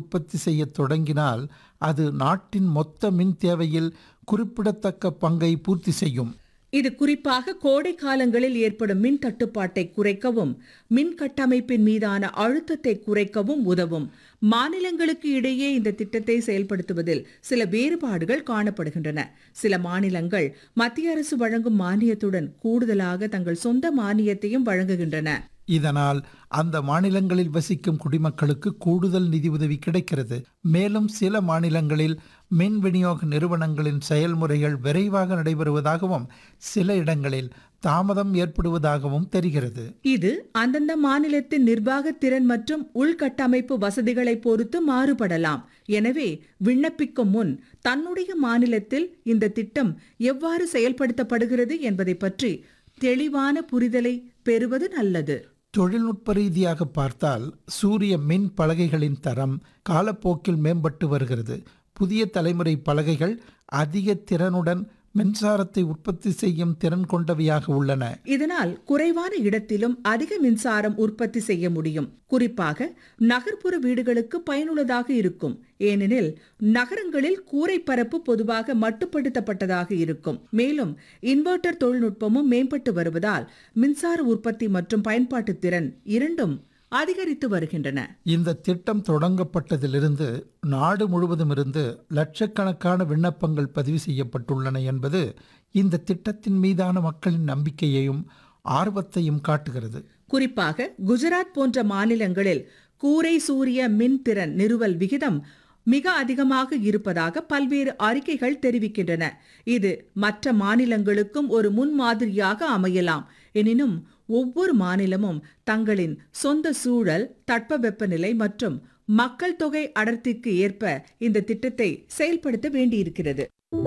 உற்பத்தி செய்யத் தொடங்கினால் அது நாட்டின் மொத்த மின் தேவையில் குறிப்பிடத்தக்க பங்கை பூர்த்தி செய்யும் இது குறிப்பாக கோடை காலங்களில் ஏற்படும் மின் தட்டுப்பாட்டை குறைக்கவும் மின் கட்டமைப்பின் மீதான அழுத்தத்தை குறைக்கவும் உதவும் மாநிலங்களுக்கு இடையே இந்த திட்டத்தை செயல்படுத்துவதில் சில வேறுபாடுகள் காணப்படுகின்றன சில மாநிலங்கள் மத்திய அரசு வழங்கும் மானியத்துடன் கூடுதலாக தங்கள் சொந்த மானியத்தையும் வழங்குகின்றன இதனால் அந்த மாநிலங்களில் வசிக்கும் குடிமக்களுக்கு கூடுதல் நிதி உதவி கிடைக்கிறது மேலும் சில மாநிலங்களில் மின் விநியோக நிறுவனங்களின் செயல்முறைகள் விரைவாக நடைபெறுவதாகவும் சில இடங்களில் தாமதம் ஏற்படுவதாகவும் தெரிகிறது இது அந்தந்த மாநிலத்தின் நிர்வாக திறன் மற்றும் உள்கட்டமைப்பு வசதிகளை பொறுத்து மாறுபடலாம் எனவே விண்ணப்பிக்கும் முன் தன்னுடைய மாநிலத்தில் இந்த திட்டம் எவ்வாறு செயல்படுத்தப்படுகிறது என்பதை பற்றி தெளிவான புரிதலை பெறுவது நல்லது தொழில்நுட்ப ரீதியாக பார்த்தால் சூரிய மின் பலகைகளின் தரம் காலப்போக்கில் மேம்பட்டு வருகிறது புதிய தலைமுறை பலகைகள் அதிக திறனுடன் மின்சாரத்தை உற்பத்தி செய்யும் திறன் கொண்டவையாக உள்ளன இதனால் குறைவான இடத்திலும் அதிக மின்சாரம் உற்பத்தி செய்ய முடியும் குறிப்பாக நகர்ப்புற வீடுகளுக்கு பயனுள்ளதாக இருக்கும் ஏனெனில் நகரங்களில் கூரை பரப்பு பொதுவாக மட்டுப்படுத்தப்பட்டதாக இருக்கும் மேலும் இன்வெர்ட்டர் தொழில்நுட்பமும் மேம்பட்டு வருவதால் மின்சார உற்பத்தி மற்றும் பயன்பாட்டு திறன் இரண்டும் அதிகரித்து வருகின்றன இந்த திட்டம் தொடங்கப்பட்டதிலிருந்து நாடு முழுவதும் இருந்து லட்சக்கணக்கான விண்ணப்பங்கள் பதிவு செய்யப்பட்டுள்ளன என்பது இந்த திட்டத்தின் மீதான மக்களின் நம்பிக்கையையும் ஆர்வத்தையும் காட்டுகிறது குறிப்பாக குஜராத் போன்ற மாநிலங்களில் கூரை சூரிய மின் திறன் நிறுவல் விகிதம் மிக அதிகமாக இருப்பதாக பல்வேறு அறிக்கைகள் தெரிவிக்கின்றன இது மற்ற மாநிலங்களுக்கும் ஒரு முன்மாதிரியாக அமையலாம் எனினும் ஒவ்வொரு மாநிலமும் தங்களின் சொந்த சூழல் தட்பவெப்பநிலை மற்றும் மக்கள் தொகை அடர்த்திக்கு ஏற்ப இந்த திட்டத்தை செயல்படுத்த வேண்டியிருக்கிறது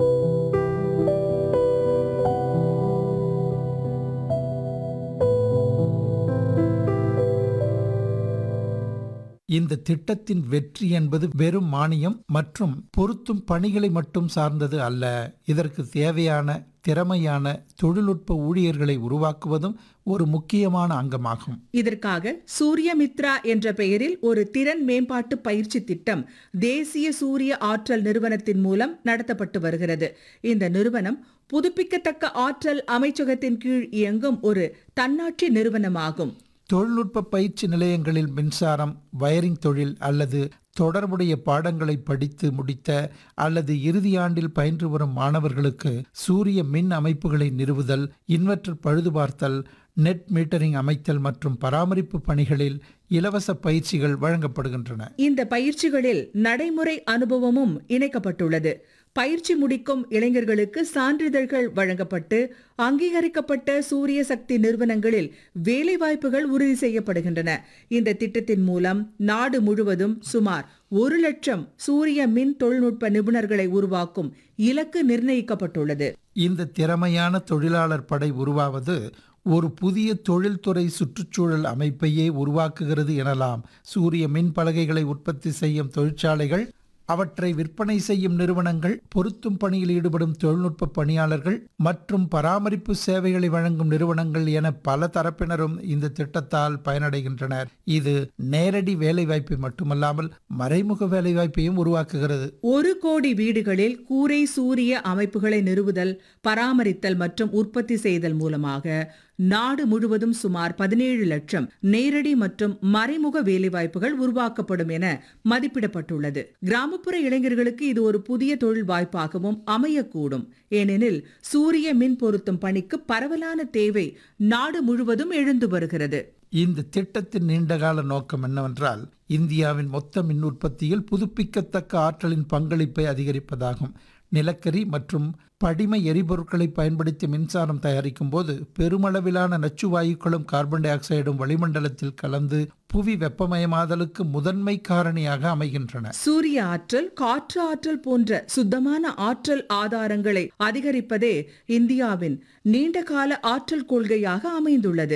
இந்த திட்டத்தின் வெற்றி என்பது வெறும் மானியம் மற்றும் பொருத்தும் பணிகளை மட்டும் சார்ந்தது அல்ல இதற்கு தேவையான திறமையான தொழில்நுட்ப ஊழியர்களை உருவாக்குவதும் ஒரு முக்கியமான அங்கமாகும் இதற்காக சூரியமித்ரா என்ற பெயரில் ஒரு திறன் மேம்பாட்டு பயிற்சி திட்டம் தேசிய சூரிய ஆற்றல் நிறுவனத்தின் மூலம் நடத்தப்பட்டு வருகிறது இந்த நிறுவனம் புதுப்பிக்கத்தக்க ஆற்றல் அமைச்சகத்தின் கீழ் இயங்கும் ஒரு தன்னாட்சி நிறுவனமாகும் தொழில்நுட்ப பயிற்சி நிலையங்களில் மின்சாரம் வயரிங் தொழில் அல்லது தொடர்புடைய பாடங்களை படித்து முடித்த அல்லது இறுதி ஆண்டில் பயின்று வரும் மாணவர்களுக்கு சூரிய மின் அமைப்புகளை நிறுவுதல் இன்வெர்டர் பழுதுபார்த்தல் நெட் மீட்டரிங் அமைத்தல் மற்றும் பராமரிப்பு பணிகளில் இலவச பயிற்சிகள் வழங்கப்படுகின்றன இந்த பயிற்சிகளில் நடைமுறை அனுபவமும் இணைக்கப்பட்டுள்ளது பயிற்சி முடிக்கும் இளைஞர்களுக்கு சான்றிதழ்கள் வழங்கப்பட்டு அங்கீகரிக்கப்பட்ட சூரிய சக்தி நிறுவனங்களில் வேலைவாய்ப்புகள் உறுதி செய்யப்படுகின்றன இந்த திட்டத்தின் மூலம் நாடு முழுவதும் சுமார் ஒரு லட்சம் சூரிய மின் தொழில்நுட்ப நிபுணர்களை உருவாக்கும் இலக்கு நிர்ணயிக்கப்பட்டுள்ளது இந்த திறமையான தொழிலாளர் படை உருவாவது ஒரு புதிய தொழில்துறை சுற்றுச்சூழல் அமைப்பையே உருவாக்குகிறது எனலாம் சூரிய மின் பலகைகளை உற்பத்தி செய்யும் தொழிற்சாலைகள் அவற்றை விற்பனை செய்யும் நிறுவனங்கள் பொருத்தும் பணியில் ஈடுபடும் தொழில்நுட்ப பணியாளர்கள் மற்றும் பராமரிப்பு சேவைகளை வழங்கும் நிறுவனங்கள் என பல தரப்பினரும் இந்த திட்டத்தால் பயனடைகின்றனர் இது நேரடி வேலைவாய்ப்பை மட்டுமல்லாமல் மறைமுக வேலைவாய்ப்பையும் உருவாக்குகிறது ஒரு கோடி வீடுகளில் கூரை சூரிய அமைப்புகளை நிறுவுதல் பராமரித்தல் மற்றும் உற்பத்தி செய்தல் மூலமாக நாடு முழுவதும் சுமார் பதினேழு லட்சம் நேரடி மற்றும் மறைமுக வேலைவாய்ப்புகள் உருவாக்கப்படும் என மதிப்பிடப்பட்டுள்ளது கிராமப்புற இளைஞர்களுக்கு இது ஒரு புதிய தொழில் வாய்ப்பாகவும் அமையக்கூடும் ஏனெனில் சூரிய மின் பொருத்தும் பணிக்கு பரவலான தேவை நாடு முழுவதும் எழுந்து வருகிறது இந்த திட்டத்தின் நீண்டகால நோக்கம் என்னவென்றால் இந்தியாவின் மொத்த மின் உற்பத்தியில் புதுப்பிக்கத்தக்க ஆற்றலின் பங்களிப்பை அதிகரிப்பதாகும் நிலக்கரி மற்றும் படிம எரிபொருட்களை பயன்படுத்தி மின்சாரம் தயாரிக்கும் போது பெருமளவிலான நச்சு வாயுக்களும் கார்பன் டை ஆக்சைடும் வளிமண்டலத்தில் கலந்து புவி வெப்பமயமாதலுக்கு முதன்மை காரணியாக அமைகின்றன சூரிய ஆற்றல் காற்று ஆற்றல் போன்ற சுத்தமான ஆற்றல் ஆதாரங்களை அதிகரிப்பதே இந்தியாவின் நீண்டகால ஆற்றல் கொள்கையாக அமைந்துள்ளது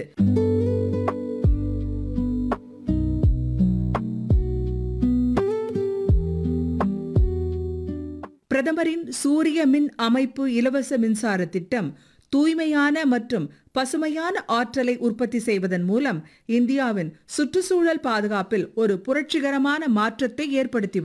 பிரதமரின் சூரிய மின் அமைப்பு இலவச மின்சார திட்டம் தூய்மையான மற்றும் பசுமையான ஆற்றலை உற்பத்தி செய்வதன் மூலம் இந்தியாவின் சுற்றுச்சூழல் பாதுகாப்பில் ஒரு புரட்சிகரமான மாற்றத்தை ஏற்படுத்தி